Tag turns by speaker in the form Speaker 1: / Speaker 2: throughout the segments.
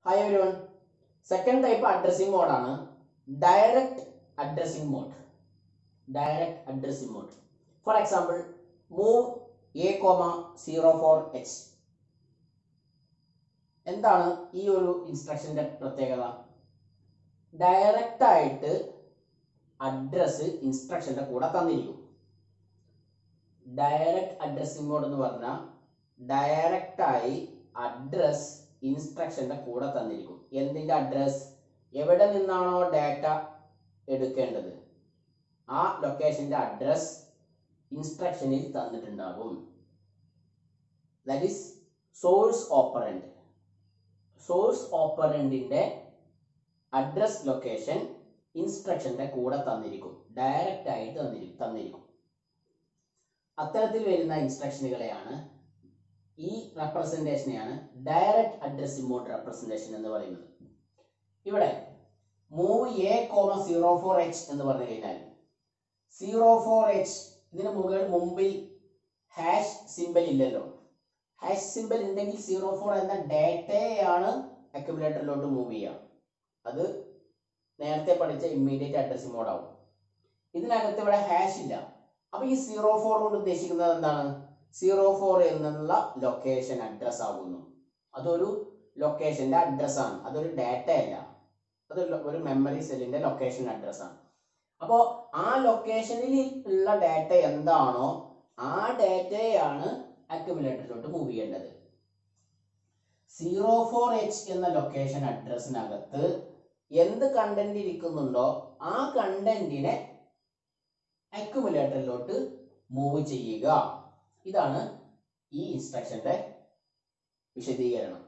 Speaker 1: hi everyone second type addressing മോഡാണ് direct addressing mode direct addressing mode for example move A comma zero four H എന്താണ് ഈ ഒരു ഇൻസ്ട്രക്ഷന്റെ പ്രത്യേകത direct ആയിട്ട് അഡ്രസ്സ് ഇൻസ്ട്രക്ഷന്റെ കൂടെ തന്നിരിക്കും ഡയറക്റ്റ് അഡ്രസ്സിംഗ് മോഡ് എന്ന് പറഞ്ഞാൽ ഡയറക്റ്റ് ആയി അഡ്രസ് ഇൻസ്ട്രക്ഷന്റെ കൂടെ തന്നിരിക്കും എന്തിന്റെ അഡ്രസ് എവിടെ നിന്നാണോ ഡാറ്റ എടുക്കേണ്ടത് ആ ലൊക്കേഷന്റെ അഡ്രസ് ഇൻസ്ട്രക്ഷനിൽ തന്നിട്ടുണ്ടാകും that is source operand source ഓപ്പറൻഡിന്റെ അഡ്രസ് ലൊക്കേഷൻ ഇൻസ്ട്രക്ഷന്റെ കൂടെ തന്നിരിക്കും ഡയറക്റ്റ് ആയിട്ട് തന്നിരിക്കും തന്നിരിക്കും അത്തരത്തിൽ വരുന്ന ഇൻസ്ട്രക്ഷനുകളെയാണ് ഈ റെപ്രസെന്റേഷനെയാണ് ഡയറക്റ്റ് അഡ്രസ്സിംഗ് മോഡ് റെപ്രസെന്റേഷൻ എന്ന് പറയുന്നത് ഇവിടെ move A comma zero four H എന്ന് പറഞ്ഞു കഴിഞ്ഞാൽ സീറോ ഫോർ എച്ച് ഇതിന് മുകളിൽ മുമ്പിൽ ഹാഷ് സിമ്പൽ ഇല്ലല്ലോ ഹാഷ് സിമ്പൽ ഉണ്ടെങ്കിൽ സീറോ ഫോർ എന്ന ഡാറ്റയാണ് അക്യുമുലേറ്ററിലോട്ട് മൂവ് ചെയ്യുക അത് നേരത്തെ പഠിച്ച ഇമ്മീഡിയറ്റ് അഡ്രസ്സിംഗ് മോഡാവും ഇതിനകത്ത് ഇവിടെ ഹാഷ് ഇല്ല അപ്പൊ ഈ സീറോ ഫോർ കൊണ്ട് ഉദ്ദേശിക്കുന്നത് എന്താണ് സീറോ ഫോർ എന്നുള്ള ലൊക്കേഷൻ അഡ്രസ് ആകുന്നു അതൊരു ലൊക്കേഷന്റെ അഡ്രസ് ആണ് അതൊരു ഡാറ്റ അല്ല അത് ഒരു മെമ്മറി സെല്ലിന്റെ ലൊക്കേഷൻ അഡ്രസ് ആണ് അപ്പോൾ ആ ലൊക്കേഷനിൽ ഉള്ള ഡാറ്റ എന്താണോ ആ ഡാറ്റയാണ് അക്യുമുലേറ്ററിലോട്ട് മൂവ് ചെയ്യേണ്ടത് സീറോ ഫോർ എച്ച് എന്ന ലൊക്കേഷൻ അഡ്രസ്സിനകത്ത് എന്ത് കണ്ടന്റ് ഇരിക്കുന്നുണ്ടോ ആ കണ്ടന്റിനെ അക്യുമുലേറ്ററിലോട്ട് മൂവ് ചെയ്യുക ഇതാണ് ഈ ഇൻസ്ട്രക്ഷന്റെ വിശദീകരണം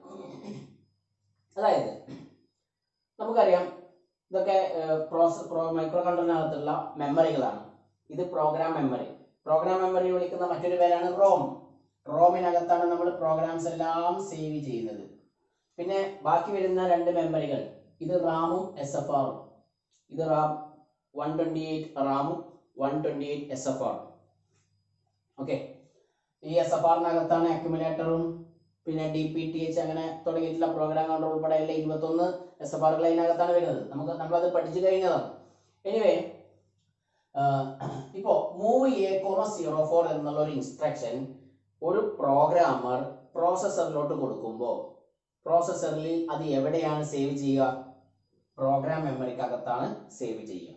Speaker 1: അതായത് നമുക്കറിയാം ഇതൊക്കെ പ്രോസസ് മൈക്രോ കൺട്രോളിനകത്തുള്ള മെമ്മറികളാണ് ഇത് പ്രോഗ്രാം മെമ്മറി പ്രോഗ്രാം മെമ്മറി വിളിക്കുന്ന മറ്റൊരു പേരാണ് റോം റോമിനകത്താണ് നമ്മൾ പ്രോഗ്രാംസ് എല്ലാം സേവ് ചെയ്യുന്നത് പിന്നെ ബാക്കി വരുന്ന രണ്ട് മെമ്മറികൾ ഇത് റാമും എസ് എഫ് ആറും ഇത് റാം വൺ ട്വന്റി എയ്റ്റ് റാമും one twenty eight S F ആറും ഓക്കെ ഈ എസ് എഫ് ആറിനകത്താണ് അക്യുമുലേറ്ററും പിന്നെ ഡി പി ടി എച്ച് അങ്ങനെ തുടങ്ങിയിട്ടുള്ള പ്രോഗ്രാം കൺട്രോൾ ഉൾപ്പെടെയുള്ള ഇരുപത്തൊന്ന് എസ് എഫ് ആറുകൾ അതിനകത്താണ് വരുന്നത് നമുക്ക് നമ്മളത് പഠിച്ചു കഴിഞ്ഞതാണ് എനിവേ ഇപ്പോ move A comma zero four എന്നുള്ള ഒരു ഇൻസ്ട്രക്ഷൻ ഒരു പ്രോഗ്രാമർ പ്രോസസ്സറിലോട്ട് കൊടുക്കുമ്പോൾ പ്രോസസ്സറിൽ അത് എവിടെയാണ് സേവ് ചെയ്യുക പ്രോഗ്രാം മെമ്മറിക്കകത്താണ് സേവ് ചെയ്യുക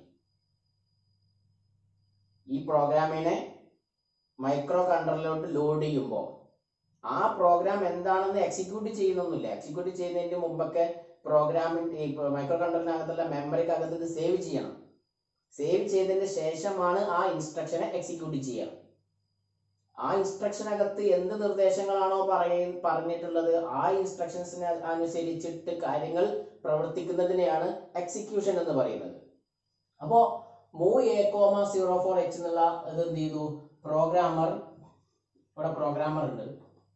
Speaker 1: ഈ പ്രോഗ്രാമിനെ മൈക്രോ കൺട്രോളിലോട്ട് ലോഡ് ചെയ്യുമ്പോൾ ആ പ്രോഗ്രാം എന്താണെന്ന് എക്സിക്യൂട്ട് ചെയ്യുന്നൊന്നുമില്ല എക്സിക്യൂട്ട് ചെയ്യുന്നതിന് മുമ്പൊക്കെ പ്രോഗ്രാമിന്റെ ഈ മൈക്രോ കൺട്രോളിനകത്തുള്ള മെമ്മറിക്കകത്ത് ഇത് സേവ് ചെയ്യണം സേവ് ചെയ്തതിന് ശേഷമാണ് ആ ഇൻസ്ട്രക്ഷനെ എക്സിക്യൂട്ട് ചെയ്യുക ആ ഇൻസ്ട്രക്ഷനകത്ത് എന്ത് നിർദ്ദേശങ്ങളാണോ പറയ പറഞ്ഞിട്ടുള്ളത് ആ ഇൻസ്ട്രക്ഷൻസിന് അനുസരിച്ചിട്ട് കാര്യങ്ങൾ പ്രവർത്തിക്കുന്നതിനെയാണ് എക്സിക്യൂഷൻ എന്ന് പറയുന്നത് അപ്പോ move A comma zero four H എന്നുള്ള ഇത് എന്ത് ചെയ്തു പ്രോഗ്രാമർ ഇവിടെ പ്രോഗ്രാമർ ഉണ്ട്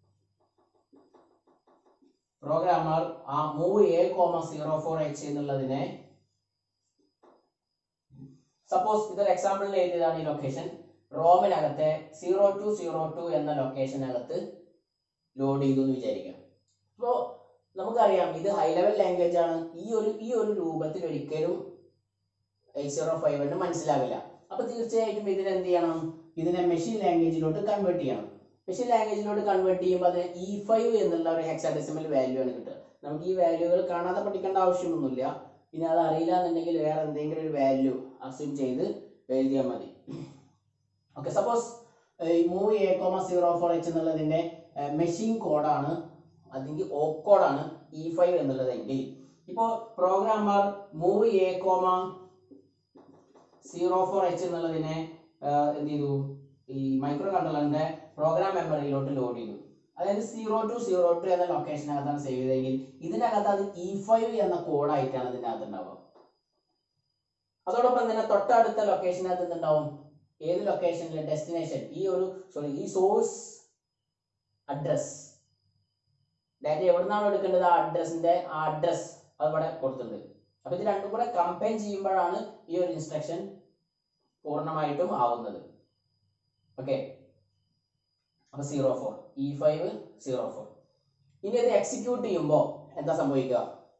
Speaker 1: പ്രോഗ്രാമർ ആ move A comma zero four H എന്നുള്ളതിനെ സപ്പോസ് ഇതൊരു എക്സാമ്പിളിന് എഴുതിയതാണ് ഈ ലൊക്കേഷൻ റോമിനകത്തെ സീറോ ടു സീറോ ടു എന്ന ലൊക്കേഷനകത്ത് ലോഡ് ചെയ്തു എന്ന് വിചാരിക്കാം അപ്പോൾ നമുക്കറിയാം ഇത് ഹൈ ലെവൽ ലാംഗ്വേജ് ആണ് ഈ ഒരു ഈ ഒരു രൂപത്തിൽ ഒരിക്കലും എയ്റ്റ് സീറോ ഫൈവിന് മനസ്സിലാവില്ല അപ്പൊ തീർച്ചയായിട്ടും ഇതിനെ എന്ത് ചെയ്യണം ഇതിനെ മെഷീൻ ലാംഗ്വേജിലോട്ട് കൺവേർട്ട് ചെയ്യണം മെഷീൻ ലാംഗ്വേജിലോട്ട് കൺവേർട്ട് ചെയ്യുമ്പോൾ അത് ഇ ഫൈവ് എന്നുള്ള ഒരു ഹെക്സാഡെസിമൽ വാല്യൂ ആണ് കിട്ടുക നമുക്ക് ഈ വാല്യൂകൾ കാണാതെ പഠിക്കേണ്ട ആവശ്യമൊന്നുമില്ല ഇനി അത് അറിയില്ല എന്നുണ്ടെങ്കിൽ വേറെ എന്തെങ്കിലും ഒരു വാല്യൂ അസ്യൂം ചെയ്ത് എഴുതിയാൽ മതി okay suppose move A comma zero four H എന്നുള്ളതിന്റെ മെഷീൻ കോഡാണ് അല്ലെങ്കിൽ ഓ കോഡാണ് ഇ ഫൈവ് എന്നുള്ളതെങ്കിൽ ഇപ്പോൾ programmer move A comma zero four H എന്നുള്ളതിനെ എന്ത് ചെയ്തു ഈ മൈക്രോ കൺട്രോളറിന്റെ പ്രോഗ്രാം മെമ്മറിയിലോട്ട് ലോഡ് ചെയ്തു അതായത് സീറോ ടു സീറോ ടു എന്ന ലൊക്കേഷനകത്താണ് സേവ് ചെയ്തതെങ്കിൽ ഇതിനകത്ത് അത് ഇ ഫൈവ് എന്ന കോഡായിട്ടാണ് ഇതിൻ്റെ അകത്ത് ഉണ്ടാവുക അതോടൊപ്പം തന്നെ തൊട്ടടുത്ത ലൊക്കേഷനകത്ത് എന്തുണ്ടാവും ഏത് ലൊക്കേഷനിലെ ഡെസ്റ്റിനേഷൻ ഈ ഒരു സോറി ഈ സോഴ്സ് അഡ്രസ് ഡാറ്റ എവിടുന്നാണ് എടുക്കേണ്ടത് ആ അഡ്രസ്സിന്റെ ആ അഡ്രസ് അത് ഇവിടെ കൊടുത്തിട്ടുണ്ട് അപ്പൊ ഇത് രണ്ടും കൂടെ കമ്പൈൻ ചെയ്യുമ്പോഴാണ് ഈ ഒരു ഇൻസ്ട്രക്ഷൻ പൂർണ്ണമായിട്ടും ആവുന്നത് ഓക്കെ അപ്പൊ zero four E five zero four ഇനി അത് എക്സിക്യൂട്ട് ചെയ്യുമ്പോൾ എന്താ സംഭവിക്കുക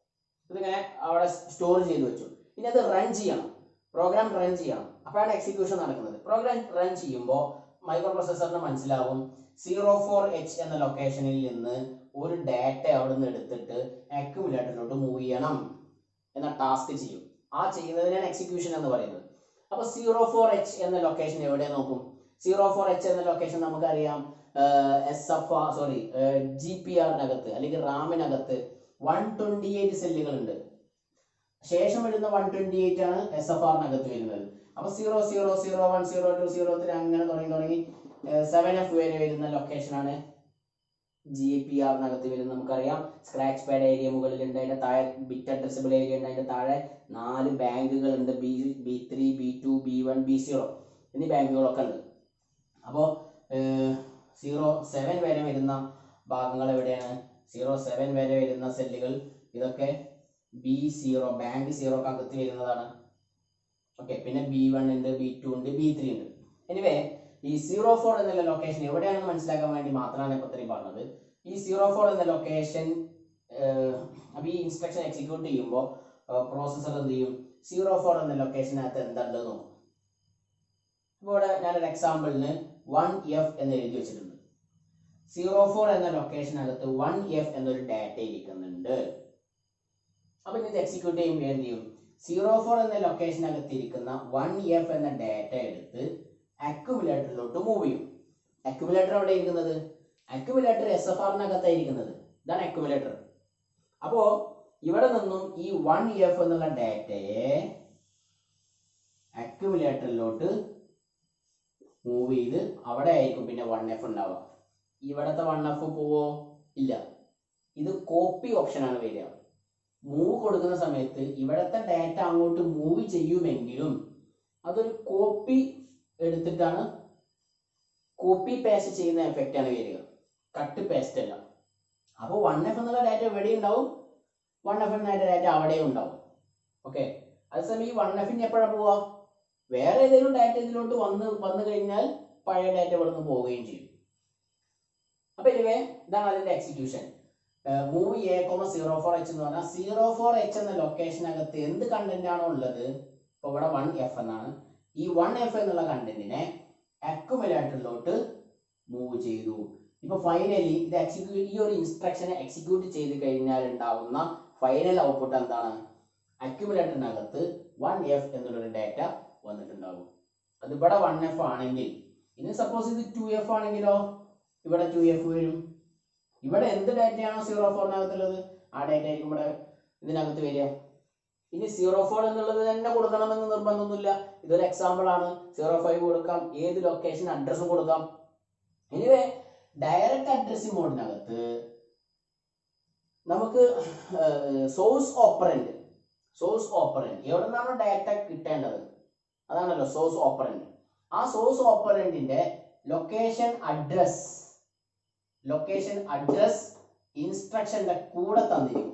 Speaker 1: ഇതിങ്ങനെ അവിടെ സ്റ്റോർ ചെയ്ത് വെച്ചു ഇനി അത് റൺ ചെയ്യണം പ്രോഗ്രാം റൺ ചെയ്യണം അപ്പോഴാണ് എക്സിക്യൂഷൻ നടക്കുന്നത് പ്രോഗ്രാം റൺ ചെയ്യുമ്പോൾ മൈക്രോ പ്രോസസ്സറിന് മനസ്സിലാവും സീറോ ഫോർ എച്ച് എന്ന ലൊക്കേഷനിൽ നിന്ന് ഒരു ഡാറ്റ അവിടെ നിന്ന് എടുത്തിട്ട് അക്യുമുലേറ്ററിലോട്ട് മൂവ് ചെയ്യണം എന്ന ടാസ്ക് ചെയ്യും ആ ചെയ്യുന്നതിനാണ് എക്സിക്യൂഷൻ എന്ന് പറയുന്നത് അപ്പൊ സീറോ ഫോർ എച്ച് എന്ന ലൊക്കേഷൻ എവിടെ നോക്കും സീറോ ഫോർ എച്ച് എന്ന ലൊക്കേഷൻ നമുക്കറിയാം S F R sorry G P ആറിനകത്ത് അല്ലെങ്കിൽ റാമിനകത്ത് വൺ ട്വന്റി എയ്റ്റ് സെല്ലുകൾ ഉണ്ട് ശേഷം വരുന്ന വൺ ട്വന്റി എയ്റ്റ് ആണ് എസ് എഫ് ആറിനകത്ത് വരുന്നത് അപ്പൊ zero zero zero one zero two zero three അങ്ങനെ തുടങ്ങി തുടങ്ങി സെവൻ എഫ് വരെ വരുന്ന ലൊക്കേഷനാണ് ജി പി ആറിനകത്ത് വരുന്നത് നമുക്കറിയാം സ്ക്രാച്ച് പാഡ് ഏരിയ മുകളിലുണ്ട് അതിന്റെ താഴെ ബിറ്റ് അഡ്രസ്സബിൾ ഏരിയ ഉണ്ട് അതിന്റെ താഴെ നാല് ബാങ്കുകൾ ഉണ്ട് B B three B two B one B zero എന്നീ ബാങ്കുകളൊക്കെ ഉണ്ട് അപ്പോൾ സീറോ സെവൻ വരെ വരുന്ന ഭാഗങ്ങൾ എവിടെയാണ് സീറോ സെവൻ വരെ വരുന്ന സെല്ലുകൾ ഇതൊക്കെ ബി സീറോ ബാങ്ക് സീറോക്ക് അകത്ത് വരുന്നതാണ് ഓക്കെ പിന്നെ ബി വൺ ഉണ്ട് ബി ടു ഉണ്ട് ബി ത്രീ ഉണ്ട് എനിവേ ഈ സീറോ ഫോർ എന്നുള്ള ലൊക്കേഷൻ എവിടെയാണെന്ന് മനസ്സിലാക്കാൻ വേണ്ടി മാത്രമാണ് ഇപ്പൊ ഇത്രയും പറഞ്ഞത് ഈ സീറോ ഫോർ എന്ന ലൊക്കേഷൻ അപ്പൊ ഈ ഇൻസ്ട്രക്ഷൻ എക്സിക്യൂട്ട് ചെയ്യുമ്പോൾ പ്രോസസ്സർ എന്ത് ചെയ്യും സീറോ ഫോർ എന്ന ലൊക്കേഷനകത്ത് എന്തുണ്ട് നോക്കും ഇപ്പോൾ ഇവിടെ ഞാനൊരു എക്സാമ്പിളിന് വൺ എഫ് എന്ന് എഴുതി വെച്ചിട്ടുണ്ട് സീറോ ഫോർ എന്ന ലൊക്കേഷനകത്ത് വൺ എഫ് എന്നൊരു ഡാറ്റ ഇരിക്കുന്നുണ്ട് അപ്പൊ ഇനി ഇത് എക്സിക്യൂട്ട് ചെയ്യുമ്പോൾ എന്ത് ചെയ്യും സീറോ ഫോർ എന്ന ലൊക്കേഷനകത്ത് ഇരിക്കുന്ന വൺ എഫ് എന്ന ഡാറ്റ എടുത്ത് അക്യുമുലേറ്ററിലോട്ട് മൂവ് ചെയ്യും അക്യുമുലേറ്റർ എവിടെ ഇരിക്കുന്നത് അക്യുമുലേറ്റർ എസ് എഫ് ആറിനകത്താണ് ഇരിക്കുന്നത് ഇതാണ് അക്യുമുലേറ്റർ അപ്പോ ഇവിടെ നിന്നും ഈ വൺ എഫ് എന്നുള്ള ഡാറ്റയെ അക്യുമുലേറ്ററിലോട്ട് മൂവ് ചെയ്ത് അവിടെ ആയിരിക്കും പിന്നെ വൺ എഫ് ഉണ്ടാവുക ഇവിടത്തെ വൺ എഫ് പോവോ ഇല്ല ഇത് കോപ്പി ഓപ്ഷനാണ് വരിക മൂവ് കൊടുക്കുന്ന സമയത്ത് ഇവിടത്തെ ഡാറ്റ അങ്ങോട്ട് മൂവ് ചെയ്യുമെങ്കിലും അതൊരു കോപ്പി എടുത്തിട്ടാണ് കോപ്പി പേസ്റ്റ് ചെയ്യുന്ന എഫക്റ്റ് ആണ് വരിക കട്ട് പേസ്റ്റ് അല്ല അപ്പോൾ വൺ എഫ് എന്നുള്ള ഡാറ്റ എവിടെ ഉണ്ടാവും വൺ എഫ് എന്ന ഡാറ്റ അവിടെയും ഉണ്ടാവും ഓക്കെ അതേസമയം ഈ വൺ എഫിന് എപ്പോഴാണ് പോവാ വേറെ ഏതെങ്കിലും ഡാറ്റ ഇതിലോട്ട് വന്ന് വന്നു കഴിഞ്ഞാൽ പഴയ ഡാറ്റ ഇവിടെ നിന്ന് പോവുകയും ചെയ്യും അപ്പൊ ഇനിവേ ഇതാണ് അതിന്റെ execution move A comma zero four H എന്ന് പറഞ്ഞാൽ സീറോ ഫോർ എച്ച് എന്ന ലൊക്കേഷനകത്ത് എന്ത് കണ്ടന്റ് ആണോ ഉള്ളത് ഇപ്പൊ ഇവിടെ വൺ എഫ് എന്നാണ് ഈ വൺ എഫ് എന്നുള്ള കണ്ടന്റിനെ അക്യുമുലേറ്ററിലോട്ട് മൂവ് ചെയ്തു ഇപ്പൊ ഫൈനലി ഇത് എക്സിക്യൂട്ട് ഈ ഒരു ഇൻസ്ട്രക്ഷനെ എക്സിക്യൂട്ട് ചെയ്ത് കഴിഞ്ഞാൽ ഉണ്ടാവുന്ന ഫൈനൽ ഔട്ട്പുട്ട് എന്താണ് അക്യുമുലേറ്ററിനകത്ത് വൺ എഫ് എന്നുള്ളൊരു ഡാറ്റ വന്നിട്ടുണ്ടാകും അത് ഇവിടെ വൺ എഫ് ആണെങ്കിൽ ഇനി സപ്പോസ് ഇത് ടു എഫ് ആണെങ്കിലോ ഇവിടെ ടു എഫ് വരും ഇവിടെ എന്ത് ഡാറ്റയാണോ സീറോ ഫോറിനകത്തുള്ളത് ആ ഡാറ്റ ആയിരിക്കും ഇവിടെ ഇതിനകത്ത് വരിക ഇനി സീറോ ഫോർ എന്നുള്ളത് തന്നെ കൊടുക്കണമെന്ന് നിർബന്ധമൊന്നുമില്ല ഇതൊരു എക്സാമ്പിൾ ആണ് സീറോ ഫൈവ് കൊടുക്കാം ഏത് ലൊക്കേഷൻ അഡ്രസ്സും കൊടുക്കാം എനിവേ ഡയറക്റ്റ് അഡ്രസ്സിംഗ് മോഡിനകത്ത് നമുക്ക് സോഴ്സ് ഓപ്പറന്റ് സോഴ്സ് ഓപ്പറന്റ് എവിടെ നിന്നാണോ ഡാറ്റ കിട്ടേണ്ടത് അതാണല്ലോ സോഴ്സ് ഓപ്പറന്റ് ആ സോഴ്സ് ഓപ്പറന്റിന്റെ ലൊക്കേഷൻ അഡ്രസ് ലൊക്കേഷൻ അഡ്രസ് ഇൻസ്ട്രക്ഷന്റെ കൂടെ തന്നിരിക്കും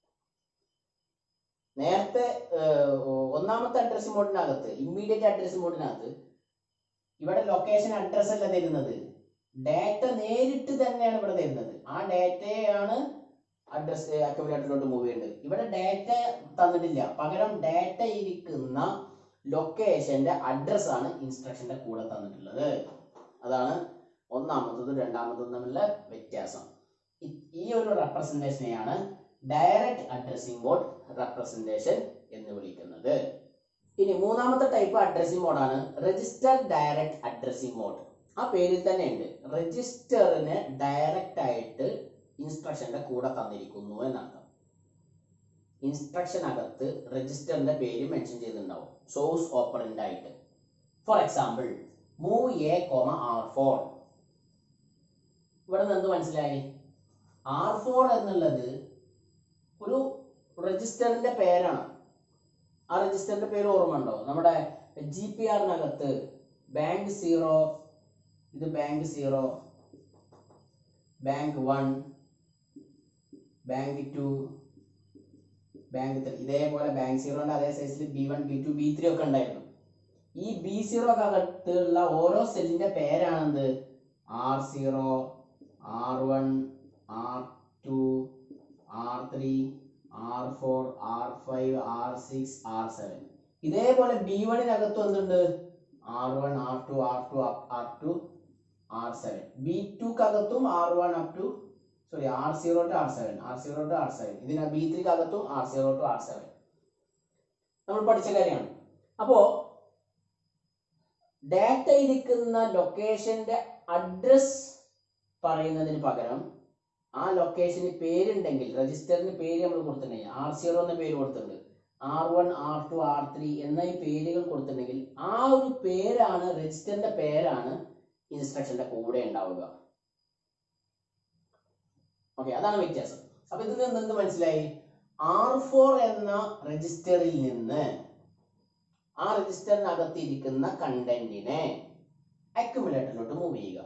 Speaker 1: നേരത്തെ ഏഹ്, ഒന്നാമത്തെ അഡ്രസ് മോഡിനകത്ത് ഇമ്മീഡിയറ്റ് അഡ്രസ് മോഡിനകത്ത് ഇവിടെ ലൊക്കേഷൻ അഡ്രസ് അല്ല തരുന്നത് ഡാറ്റ നേരിട്ട് തന്നെയാണ് ഇവിടെ തരുന്നത് ആ ഡാറ്റയാണ് അഡ്രസ് അക്യുമുലേറ്ററിലോട്ട് മൂവ് ചെയ്യുന്നത് ഇവിടെ ഡാറ്റ തന്നിട്ടില്ല പകരം ഡാറ്റ ഇരിക്കുന്ന ലൊക്കേഷന്റെ അഡ്രസ് ആണ് ഇൻസ്ട്രക്ഷന്റെ കൂടെ തന്നിട്ടുള്ളത് അതാണ് ഒന്നാമത്തതും രണ്ടാമത്തതും തമ്മിലുള്ള വ്യത്യാസം ഇ- ഈ ഒരു റെപ്രസെന്റേഷനെയാണ് ഡയറക്റ്റ് അഡ്രസ്സിംഗ് മോഡ് റെപ്രസെന്റേഷൻ എന്ന് വിളിക്കുന്നത് ഇനി മൂന്നാമത്തെ ടൈപ്പ് അഡ്രസ്സിംഗ് മോഡാണ് രജിസ്റ്റർ ഡയറക്റ്റ് അഡ്രസ്സിംഗ് മോഡ് ആ പേരിൽ തന്നെ ഉണ്ട് രജിസ്റ്ററിന് ഡയറക്റ്റ് ആയിട്ട് ഇൻസ്ട്രക്ഷന്റെ കൂടെ തന്നിരിക്കുന്നു എന്നർത്ഥം ഇൻസ്ട്രക്ഷൻ അകത്ത് രജിസ്റ്ററിന്റെ പേര് മെൻഷൻ ചെയ്തിട്ടുണ്ടാവും സോഴ്സ് ഓപ്പറന്റ് ആയിട്ട് for example move A comma R four ഇവിടെ നിന്ന് എന്ത് മനസ്സിലായി ആർ ഫോർ എന്നുള്ളത് ഒരു രജിസ്റ്ററിന്റെ പേരാണ് ആ രജിസ്റ്ററിന്റെ പേര് ഓർമ്മ ഉണ്ടോ നമ്മുടെ ജി പി ആറിനകത്ത് ബാങ്ക് സീറോ ഇത് bank zero bank one bank two bank three ഇതേപോലെ ബാങ്ക് സീറോന്റെ അതേ സൈസിൽ B one B two B three ഒക്കെ ഉണ്ടായിരുന്നു ഈ ബി സീറോ അകത്തുള്ള ഓരോ സെല്ലിന്റെ പേരാണെന്ത് R zero R one R two R three R four R five R six R seven ഇതേപോലെ ബി വണ്ണിനകത്തും എന്തുണ്ട് R one R two R two R two R seven B ടുക്കകത്തും R one up to sorry R zero to R seven R zero to R seven ഇതിന് B ത്രീക്കകത്തും R zero to R seven നമ്മൾ പഠിച്ച കാര്യമാണ് അപ്പോ data ഇരിക്കുന്ന ലൊക്കേഷന്റെ address പറയുന്നതിന് പകരം ആ ലൊക്കേഷന് പേരുണ്ടെങ്കിൽ രജിസ്റ്ററിന് പേര് നമ്മൾ കൊടുത്തിട്ടുണ്ടെങ്കിൽ ആർ സീറോ എന്ന പേര് കൊടുത്തിട്ടുണ്ട് R one R two R three എന്ന ഈ പേരുകൾ കൊടുത്തിട്ടുണ്ടെങ്കിൽ ആ ഒരു പേരാണ് രജിസ്റ്ററിന്റെ പേരാണ് ഇൻസ്ട്രക്ഷന്റെ കൂടെ ഉണ്ടാവുക ഓക്കെ അതാണ് വ്യത്യാസം അപ്പൊ ഇതിൽ നിന്ന് എന്ത് മനസ്സിലായി ആർ ഫോർ എന്ന രജിസ്റ്ററിൽ നിന്ന് ആ രജിസ്റ്ററിനകത്ത് ഇരിക്കുന്ന കണ്ടന്റിനെ അക്യുമുലേറ്ററിലോട്ട് മൂവ് ചെയ്യുക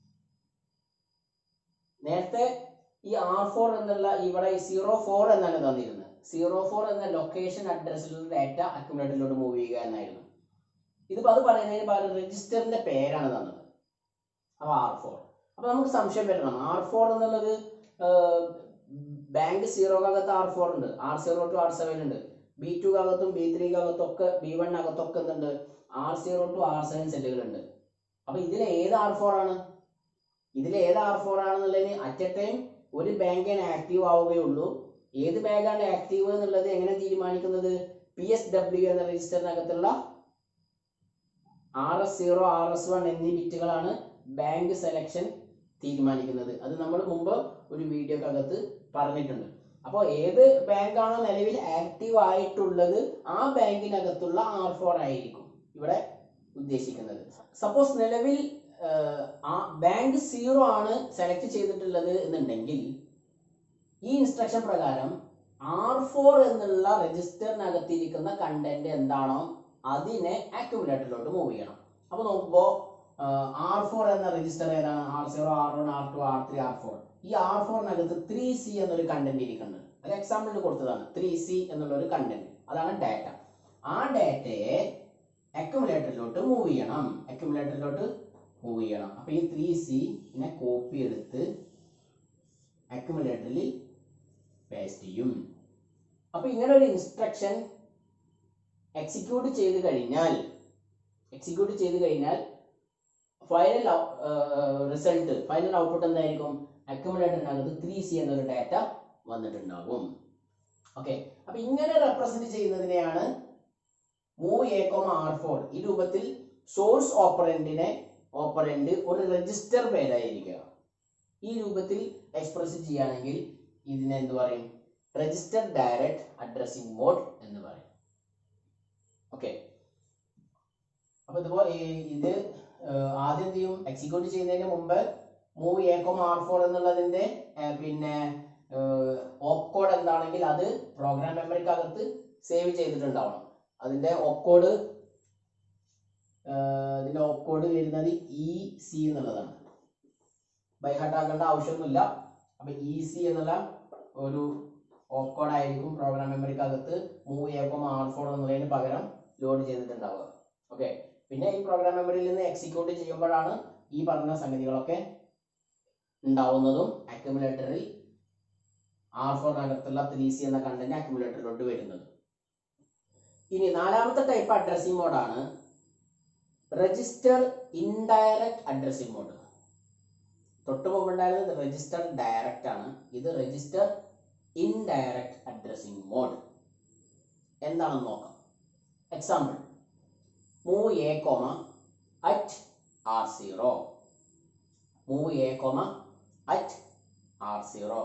Speaker 1: നേരത്തെ ഈ ആർ ഫോർ എന്നുള്ള ഇവിടെ സീറോ ഫോർ എന്നാണ് തന്നിരുന്നത് സീറോ ഫോർ എന്ന ലൊക്കേഷൻ അഡ്രസ്സിലുള്ള ഡാറ്റ അക്യുമുലേറ്ററിലോട്ട് മൂവ് ചെയ്യുക എന്നായിരുന്നു ഇതിപ്പോ അത് പറയുന്നതിന് പകരം രജിസ്റ്ററിന്റെ പേരാണ് തന്നത് അപ്പൊ ആർ ഫോർ അപ്പൊ നമുക്ക് സംശയം വരണം ആർ ഫോർ എന്നുള്ളത് ബാങ്ക് സീറോക്കകത്ത് ആർ ഫോർ ഉണ്ട് R zero to R seven ഉണ്ട് ബി ടു അകത്തും ബി ത്രീക്കകത്തും ഒക്കെ ബി വണ്ണകത്തൊക്കെ എന്തുണ്ട് R zero to R seven സെല്ലുകൾ ഉണ്ട് അപ്പൊ ഇതിൽ ഏത് ആർ ഫോർ ആണ് ഇതിൽ ഏത് ആർ ഫോർ ആണെന്നുള്ളതിന് അറ്റ് എ ടൈം ഒരു ബാങ്കിന് ആക്റ്റീവ് ആവുകയുള്ളൂ ഏത് ബാങ്കാണ് ആക്റ്റീവ് എന്നുള്ളത് എങ്ങനെ തീരുമാനിക്കുന്നത് പി എസ് ഡബ്ല്യു എന്ന രജിസ്റ്ററിനകത്തുള്ള R S zero R S one എന്നീ ബിറ്റുകളാണ് ബാങ്ക് സെലക്ഷൻ തീരുമാനിക്കുന്നത് അത് നമ്മൾ മുമ്പ് ഒരു വീഡിയോക്കകത്ത് പറഞ്ഞിട്ടുണ്ട് അപ്പോൾ ഏത് ബാങ്കാണോ നിലവിൽ ആക്റ്റീവ് ആയിട്ടുള്ളത് ആ ബാങ്കിനകത്തുള്ള ആർ ഫോർ ആയിരിക്കും ഇവിടെ ഉദ്ദേശിക്കുന്നത് സപ്പോസ് നിലവിൽ ആഹ്, ആ ബാങ്ക് സീറോ ആണ് സെലക്ട് ചെയ്തിട്ടുള്ളത് എന്നുണ്ടെങ്കിൽ ഈ ഇൻസ്ട്രക്ഷൻ പ്രകാരം ആർ ഫോർ എന്നുള്ള രജിസ്റ്ററിനകത്തിരിക്കുന്ന കണ്ടന്റ് എന്താണോ അതിനെ അക്യുമുലേറ്ററിലോട്ട് മൂവ് ചെയ്യണം അപ്പൊ നോക്കുമ്പോ ആർ ഫോർ എന്ന രജിസ്റ്റർ ഏതാണ് R zero R one R two R three R four ഈ ആർ ഫോറിനകത്ത് ത്രീ സി എന്നൊരു കണ്ടന്റ് ഇരിക്കുന്നുണ്ട് ഒരു എക്സാമ്പിളിൽ കൊടുത്തതാണ് ത്രീ സി എന്നുള്ള ഒരു കണ്ടന്റ് അതാണ് ഡാറ്റ ആ ഡാറ്റയെ അക്യുമുലേറ്ററിലോട്ട് മൂവ് ചെയ്യണം അക്യുമുലേറ്ററിലോട്ട് മൂവ് ചെയ്യണം അപ്പൊ ഈ ത്രീ സി നെ കോപ്പി എടുത്ത് അക്യുമുലേറ്ററിൽ പേസ്റ്റ് ചെയ്യും അപ്പൊ ഇങ്ങനെ ഒരു ഇൻസ്ട്രക്ഷൻ എക്സിക്യൂട്ട് ചെയ്ത് കഴിഞ്ഞാൽ എക്സിക്യൂട്ട് ചെയ്ത് കഴിഞ്ഞാൽ ഫൈനൽ റിസൾട്ട് ഫൈനൽ ഔട്ട്പുട്ട് എന്തായിരിക്കും അക്യുമുലേറ്ററിനകത്ത് ത്രീ സി എന്നൊരു ഡാറ്റ വന്നിട്ടുണ്ടാകും ഓക്കെ അപ്പൊ ഇങ്ങനെ റെപ്രസെന്റ് ചെയ്യുന്നതിനെയാണ് move A comma R four ഈ രൂപത്തിൽ സോഴ്സ് ഓപ്പറൻഡിനെ ഓപ്പറൻഡ് ഒരു രജിസ്റ്റർ പേരായിരിക്കുക ഈ രൂപത്തിൽ എക്സ്പ്രസ് ചെയ്യുകയാണെങ്കിൽ ഇതിനെ എന്ത് പറയും രജിസ്റ്റർ ഡയറക്റ്റ് അഡ്രസ്സിംഗ് മോഡ് എന്ന് പറയും ഓക്കെ അപ്പൊ ഇതുപോലെ ഈ- ഇത് ഏഹ്, ആദ്യം എന്ത് ചെയ്യും എക്സിക്യൂട്ട് ചെയ്യുന്നതിന് മുമ്പ് move A comma R four എന്നുള്ളതിന്റെ ഏഹ്, പിന്നെ ഓപ്പ് കോഡ് എന്താണെങ്കിൽ അത് പ്രോഗ്രാം മെമ്മറിക്കകത്ത് സേവ് ചെയ്തിട്ടുണ്ടാവണം അതിന്റെ ഓപ്പ് കോഡ് ഇതിന്റെ ഓപ്പ് കോഡ് വരുന്നത് ഇ സി എന്നുള്ളതാണ് ബൈ ഹാർട്ട് ആക്കേണ്ട ആവശ്യമൊന്നുമില്ല അപ്പൊ ഇ സി എന്നുള്ള ഒരു ഓപ്പ് കോഡ് ആയിരിക്കും പ്രോഗ്രാം മെമ്മറിക്കകത്ത് move A comma R four എന്നുള്ളതിന് പകരം ലോഡ് ചെയ്തിട്ടുണ്ടാവുക ഓക്കെ പിന്നെ ഈ പ്രോഗ്രാം മെമ്മറിയിൽ നിന്ന് എക്സിക്യൂട്ട് ചെയ്യുമ്പോഴാണ് ഈ പറഞ്ഞ സംഗതികളൊക്കെ ഉണ്ടാവുന്നതും അക്യുമുലേറ്ററിൽ ആർ ഫോറിനകത്തുള്ള ത്രീ സി എന്ന കണ്ടന്റ് അക്യുമുലേറ്ററിലോട്ട് വരുന്നത് ഇനി നാലാമത്തെ ടൈപ്പ് അഡ്രസ്സിംഗ് മോഡാണ് രജിസ്റ്റർ ഇൻഡയറക്റ്റ് അഡ്രസ്സിംഗ് മോഡ് തൊട്ട് മുമ്പ് ഉണ്ടായിരുന്നത് രജിസ്റ്റർ ഡയറക്റ്റ് ആണ് ഇത് രജിസ്റ്റർ ഇൻഡയറക്റ്റ് അഡ്രസ്സിംഗ് മോഡ് എന്താണെന്ന് നോക്കാം example move A comma at R zero move A comma at R zero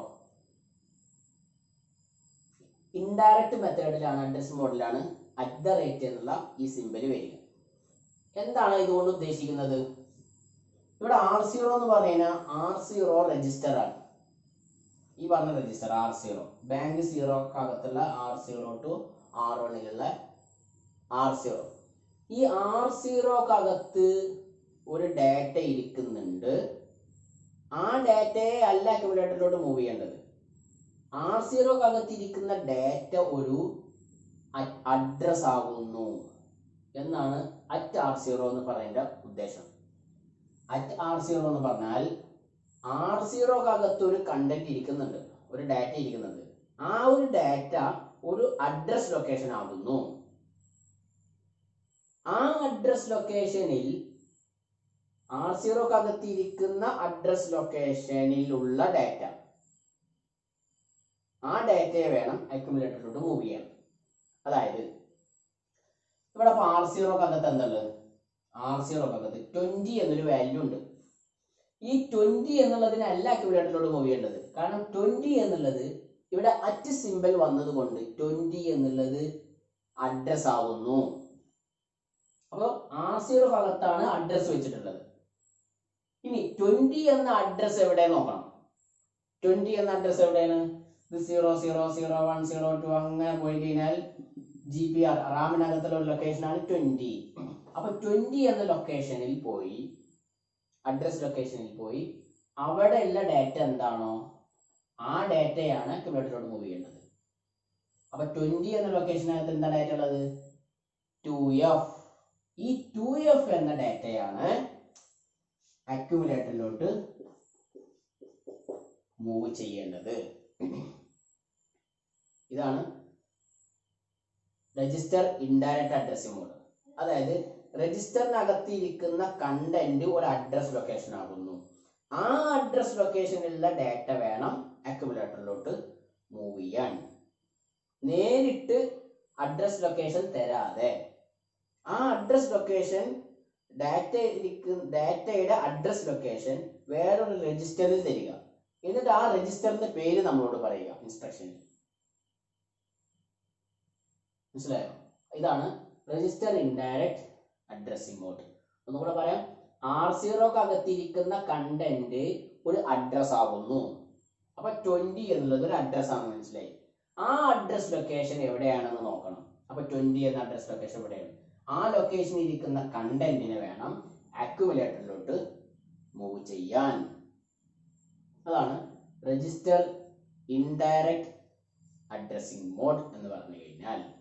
Speaker 1: indirect മെത്തേഡിലാണ് അഡ്രസ് മോഡിലാണ് അറ്റ് ദ റേറ്റ് എന്നുള്ള ഈ സിമ്പൽ വരിക എന്താണ് ഇതുകൊണ്ട് ഉദ്ദേശിക്കുന്നത് ഇവിടെ ആർ സീറോ എന്ന് പറയുന്ന ആർ സീറോ രജിസ്റ്റർ ആണ് ഈ പറഞ്ഞ രജിസ്റ്റർ ആർ സീറോ ബാങ്ക് സീറോക്കകത്തുള്ള ആർ സീറോ ടു ആർ വണ്ണിലുള്ള ആർ സീറോ ഈ ആർ സീറോക്കകത്ത് ഒരു ഡാറ്റ ഇരിക്കുന്നുണ്ട് ആ ഡാറ്റയെ അല്ല അക്യുമുലേറ്ററിലോട്ട് മൂവ് ചെയ്യേണ്ടത് ആർ സീറോക്കകത്ത് ഇരിക്കുന്ന ഡാറ്റ ഒരു അഡ്രസ് ആകുന്നു എന്നാണ് അറ്റ് ആർ സീറോ എന്ന് പറയുന്ന ഉദ്ദേശം അറ്റ് ആർ സീറോ എന്ന് പറഞ്ഞാൽ ആർ സീറോക്കകത്ത് ഒരു കണ്ടന്റ് ഇരിക്കുന്നുണ്ട് ഒരു ഡാറ്റ ഇരിക്കുന്നുണ്ട് ആ ഒരു ഡാറ്റ ഒരു അഡ്രസ് ലൊക്കേഷൻ ആകുന്നു ആ അഡ്രസ് ലൊക്കേഷനിൽ ആർ സീറോക്കകത്തിരിക്കുന്ന അഡ്രസ് ലൊക്കേഷനിലുള്ള ഡാറ്റ ആ ഡാറ്റയെ വേണം അക്യുമുലേറ്ററിലോട്ട് മൂവ് ചെയ്യാൻ അതായത് ഇവിടെ ഇപ്പോൾ ആർ സീറോക്കകത്ത് എന്തുള്ളത് ആർ സീറോക്കകത്ത് ട്വന്റി എന്നൊരു വാല്യൂ ഉണ്ട് ഈ ട്വന്റി എന്നുള്ളതിനല്ല അക്യുമുലേറ്ററിലോട്ട് മൂവ് ചെയ്യേണ്ടത് കാരണം ട്വന്റി എന്നുള്ളത് ഇവിടെ അറ്റ് സിമ്പൽ വന്നതുകൊണ്ട് ട്വന്റി എന്നുള്ളത് അഡ്രസ് ആവുന്നു അപ്പോൾ ആർ സീറോ ഭാഗത്താണ് അഡ്രസ് വെച്ചിട്ടുള്ളത് ഇനി ട്വന്റി എന്ന അഡ്രസ് എവിടെ നോക്കണം ട്വന്റി എന്ന അഡ്രസ് എവിടെയാണ് ഇത് zero zero zero one zero two അങ്ങനെ പോയി കഴിഞ്ഞാൽ ജി പി ആർ റാമിനകത്തുള്ള ഒരു ലൊക്കേഷനാണ് ട്വന്റി അപ്പൊ ട്വന്റി എന്ന ലൊക്കേഷനിൽ പോയി അഡ്രസ് ലൊക്കേഷനിൽ പോയി അവിടെ ഉള്ള ഡാറ്റ എന്താണോ ആ ഡാറ്റയാണ് കമ്പ്യൂട്ടറിലോട്ട് മൂവ് ചെയ്യേണ്ടത് അപ്പൊ ട്വന്റി എന്ന ലൊക്കേഷനകത്ത് എന്താ ഡാറ്റ ഉള്ളത് ടു എഫ് ഈ ടു എഫ് എന്ന ഡാറ്റയാണ് അക്യുമുലേറ്ററിലോട്ട് മൂവ് ചെയ്യേണ്ടത് ഇതാണ് രജിസ്റ്റർ ഇൻഡയറക്റ്റ് അഡ്രസ്സിംഗ് മോഡ് അതായത് രജിസ്റ്ററിനകത്തിരിക്കുന്ന കണ്ടന്റ് ഒരു അഡ്രസ് ലൊക്കേഷൻ ആകുന്നു ആ അഡ്രസ് ലൊക്കേഷനിലുള്ള ഡാറ്റ വേണം അക്യുമുലേറ്ററിലോട്ട് മൂവ് ചെയ്യാൻ നേരിട്ട് അഡ്രസ് ലൊക്കേഷൻ തരാതെ ആ അഡ്രസ് ലൊക്കേഷൻ ഡാറ്റ ഡാറ്റയുടെ അഡ്രസ് ലൊക്കേഷൻ വേറൊരു രജിസ്റ്ററിൽ തരിക എന്നിട്ട് ആ രജിസ്റ്ററിന്റെ പേര് നമ്മളോട് പറയുക ഇൻസ്ട്രക്ഷനിൽ മനസ്സിലായോ ഇതാണ് രജിസ്റ്റർ ഇൻഡയറക്റ്റ് അഡ്രസ്സിംഗ് മോഡ് ഒന്നുകൂടെ പറയാം ആർ സീറോക്കകത്തിരിക്കുന്ന കണ്ടന്റ് ഒരു അഡ്രസ് ആകുന്നു അപ്പൊ ട്വന്റി എന്നുള്ളത് ഒരു അഡ്രസ് ആണെന്ന് മനസ്സിലായി ആ അഡ്രസ് ലൊക്കേഷൻ എവിടെയാണെന്ന് നോക്കണം അപ്പൊ ട്വന്റി എന്ന അഡ്രസ് ലൊക്കേഷൻ എവിടെയാണ് ആ ലൊക്കേഷനിൽ ഇരിക്കുന്ന കണ്ടന്റിനെ വേണം അക്യുമുലേറ്ററിലോട്ട് മൂവ് ചെയ്യാൻ അതാണ് രജിസ്റ്റർ ഇൻഡയറക്റ്റ് അഡ്രസ്സിംഗ് മോഡ് എന്ന് പറഞ്ഞു കഴിഞ്ഞാൽ